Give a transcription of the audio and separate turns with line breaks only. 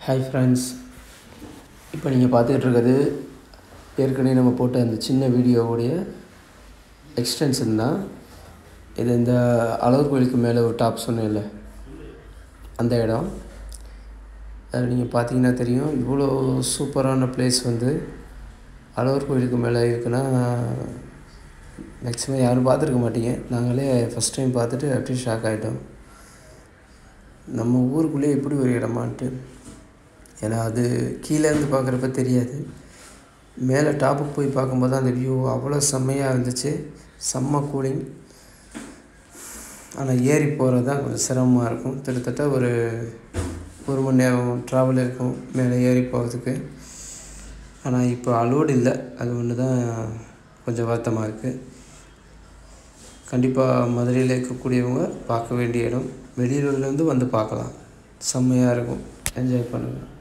hi friends இப்போ நீங்கள் பார்த்துக்கிட்டு இருக்கிறது ஏற்கனவே நம்ம போட்ட அந்த சின்ன வீடியோவுடைய எக்ஸ்டென்ஷன் தான் இது இந்த அழகர் கோயிலுக்கு மேலே ஒரு டாப் சொன்னேன்ல அந்த இடம் அது நீங்கள் பார்த்தீங்கன்னா தெரியும் இவ்வளோ சூப்பரான பிளேஸ் வந்து அழகர் கோயிலுக்கு மேலே இருக்குன்னா மேக்ஸிமம் யாரும் பார்த்துருக்க மாட்டீங்க நாங்களே ஃபஸ்ட் டைம் பார்த்துட்டு அப்படியே ஷாக் ஆகிட்டோம் நம்ம ஊருக்குள்ளே எப்படி ஒரு இடமான்ட்டு ஏன்னா அது கீழே இருந்து பார்க்குறப்ப தெரியாது மேலே டாப்புக்கு போய் பார்க்கும்போது அந்த வியூ அவ்வளோ செம்மையாக இருந்துச்சு செம்ம கூலிங் ஆனால் ஏறி போகிறது தான் கொஞ்சம் சிரமமாக இருக்கும் கிட்டத்தட்ட ஒரு ஒரு மணி நேரம் ட்ராவல் இருக்கும் மேலே ஏறி போகிறதுக்கு ஆனால் இப்போ அலோடு இல்லை அது ஒன்று தான் கொஞ்சம் வருத்தமாக இருக்குது கண்டிப்பாக மதுரையில் இருக்கக்கூடியவங்க பார்க்க வேண்டிய இடம் வெளியூர்லேருந்து வந்து பார்க்கலாம் செம்மையாக இருக்கும் என்ஜாய் பண்ணுங்கள்